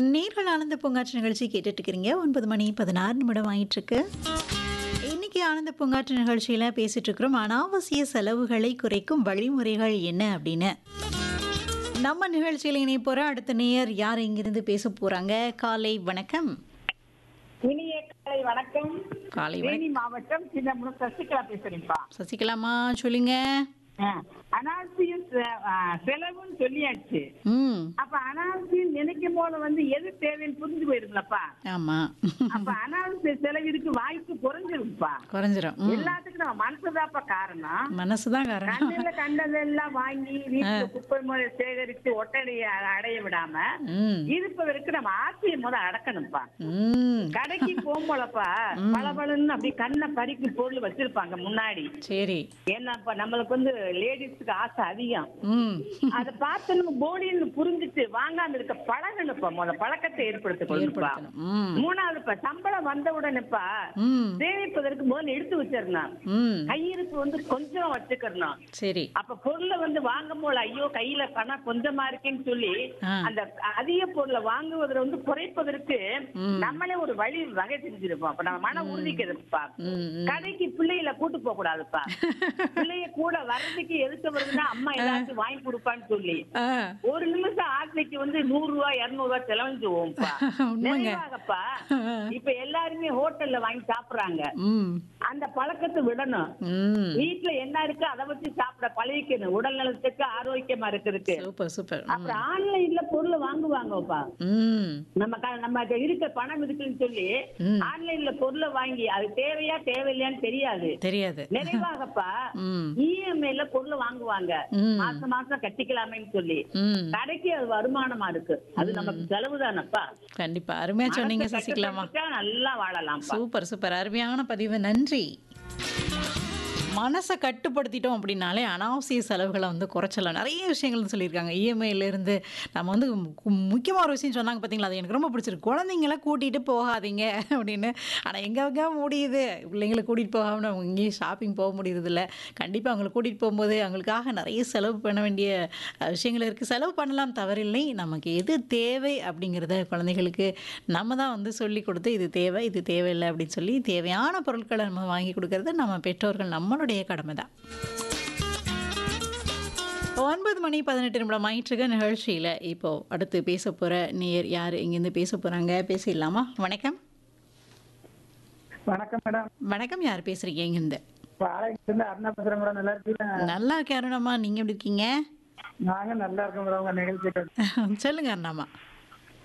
நேர்கள் ஆனந்த பூங்காற்று நிகழ்ச்சி கேட்டுட்டு இருக்கிறீங்க ஒன்பது மணி பதினாறு நிமிடம் ஆயிட்டு இருக்கு இன்னைக்கு ஆனந்த பூங்காற்று நிகழ்ச்சியில பேசிட்டு இருக்கிறோம் அனாவசிய செலவுகளை குறைக்கும் வழிமுறைகள் என்ன அப்படின்னு நம்ம நிகழ்ச்சியில் இணைய போற அடுத்த நேயர் யார் இங்கிருந்து பேச போறாங்க காலை வணக்கம் இனிய காலை வணக்கம் காலை தேனி வணக்கம் மாவட்டம் சின்னமுன சசிகலா பேசுறேன்ப்பா சசிகலாமா சொல்லுங்க அனாவசியம் செ- ஆ, செலவுன்னு சொல்லியாச்சு ம் அப்ப அனாவசியம் நினைக்கும் போது வந்து எது தேவைன்னு புரிஞ்சு போயிருங்களப்பா ஆமா அப்ப அனாவசிய செலவிற்கு வாய்ப்பு குறைஞ்சிருக்குப்பா குறைஞ்சிரும் ம். எல்லாத்துக்கும் நம்ம மனசுதாப்பா காரணம் மனசுதான் காரணம் கண்ணில கண்டதெல்லாம் வாங்கி வீட்டுல குப்பை முறை சேகரித்து ஒட்டடைய அடைய விடாம ம் இருப்பதற்கு நம்ம ஆசையை முத அடக்கணும்ப்பா ம் கடைக்கு போகும்போலப்பா பளபளன்னு அப்படி கண்ணை பறிக்கும் பொருள் வச்சிருப்பாங்க முன்னாடி சரி ஏன்னா இப்ப நம்மளுக்கு வந்து லேடிஸ்க்கு ஆசை அதிகம் ம் அதை பார்த்து நம்ம போடின்னு புரிஞ்சுட்டு வாங்காம இருக்க பழகணுப்பா முதல்ல பழக்கத்தை ஏற்படுத்திக்கொள்ளுப்பா ஏற்படுத்தணும் ம் மூணாவதுப்பா சம்பளம் வந்த உடனேப்பா ம் சேமிப்பதற்கு முதல்ல எடுத்து வச்சிடணும் ம் கையிருப்பு வந்து கொஞ்சம் வச்சுக்கணும் சரி அப்ப பொருளை வந்து வாங்கும் போது ஐயோ கையில பணம் கொஞ்சமா இருக்கேன்னு சொல்லி ஆ. அந்த அதிக பொருளை வாங்குவதில் வந்து குறைப்பதற்கு ம். நம்மளே ஒரு வழி வகை செஞ்சிருப்போம் அப்ப நம்ம மன உறுதிக்கு இருக்குப்பா ம் ம். கடைக்கு பிள்ளைகளை கூட்டு போக கூடாதுப்பா பிள்ளைய கூட வர்றதுக்கு எதுக்கு வருதுன்னா அம்மா ஏதாச்சும் வாங்கி கொடுப்பான்னு சொல்லி ஆ ஒரு நிமிஷம் ஆசைக்கு வந்து நூறு ரூபாய் இருநூறு ரூபாய் செலவழிஞ்சுவோம்ப்பா உண்மைங்க. நிறைவாகப்பா இப்ப எல்லாருமே ஹோட்டல்ல வாங்கி சாப்பிடுறாங்க ம் அந்த பழக்கத்தை விடணும் ம் வீட்டுல என்ன இருக்கு அதை வச்சு சாப்பிட பழகிக்கணும் உடல் நலத்துக்கு ஆரோக்கியமா இருக்கிறதுக்கு சூப்பர் சூப்பர் ம். அப்புறம் ஆன்லைன்ல பொருள் வாங்குவாங்கப்பா ம் நம்ம க- நம்ம இருக்க பணம் இருக்குன்னு சொல்லி ம். ஆன்லைன்ல பொருளை வாங்கி அது தேவையா தேவையில்லையான்னு தெரியாது தெரியாது நிறைவாகப்பா ம் இஎம்ஐல பொருள் வாங்குவாங்க ம். மாசம் மாசம் கட்டிக்கலாமேன்னு சொல்லி ம் கடைக்கு அது வருமானமா இருக்கு அது நமக்கு செலவு தானப்பா கண்டிப்பா அருமையா சொன்னீங்க சசிகலாமா நல்லா வாழலாம்ப்பா சூப்பர் சூப்பர் அருமையான பதிவு நன்றி மனசை கட்டுப்படுத்திட்டோம் அப்படின்னாலே அனாவசிய செலவுகளை வந்து குறைச்சலாம் நிறைய விஷயங்கள் சொல்லியிருக்காங்க இஎம்ஐல இருந்து நம்ம வந்து மு- முக்கியமான ஒரு விஷயம் சொன்னாங்க பார்த்தீங்களா அது எனக்கு ரொம்ப பிடிச்சிருக்கு குழந்தைங்கள கூட்டிகிட்டு போகாதீங்க அப்படின்னு ஆனால் எங்கே முடியுது பிள்ளைங்களை கூட்டிகிட்டு போகாமல் அவங்க எங்கேயும் ஷாப்பிங் போக முடியறதில்ல கண்டிப்பாக அவங்களை கூட்டிகிட்டு போகும்போது அவங்களுக்காக நிறைய செலவு பண்ண வேண்டிய அஹ், விஷயங்கள் இருக்குது செலவு பண்ணலாம் தவறில்லை நமக்கு எது தேவை அப்படிங்கிறத குழந்தைகளுக்கு நம்ம தான் வந்து சொல்லி கொடுத்து இது தேவை இது தேவையில்லை அப்படின்னு சொல்லி தேவையான பொருட்களை நம்ம வாங்கி கொடுக்கறது நம்ம பெற்றோர்கள் நம்மளுடைய கடமை தான் ஒன்பது மணி பதினெட்டு நிமிடம் ஆயிட்டுருக்க நிகழ்ச்சியில் இப்போது அடுத்து பேச போகிற நேயர் யார் இங்கேருந்து பேச போகிறாங்க பேசிடலாமா வணக்கம் வணக்கம் மேடம் வணக்கம் யார் பேசுகிறீங்க இங்கேருந்து பாளையத்துல அருணா பேசுறேன் மேடம் நல்லா இருக்கீங்க நல்லா இருக்கேன் அருணம்மா நீங்கள் எப்படி இருக்கீங்க நாங்க நல்லா இருக்கோம் மேடம் உங்க நிகழ்ச்சி சொல்லுங்க அருணாமா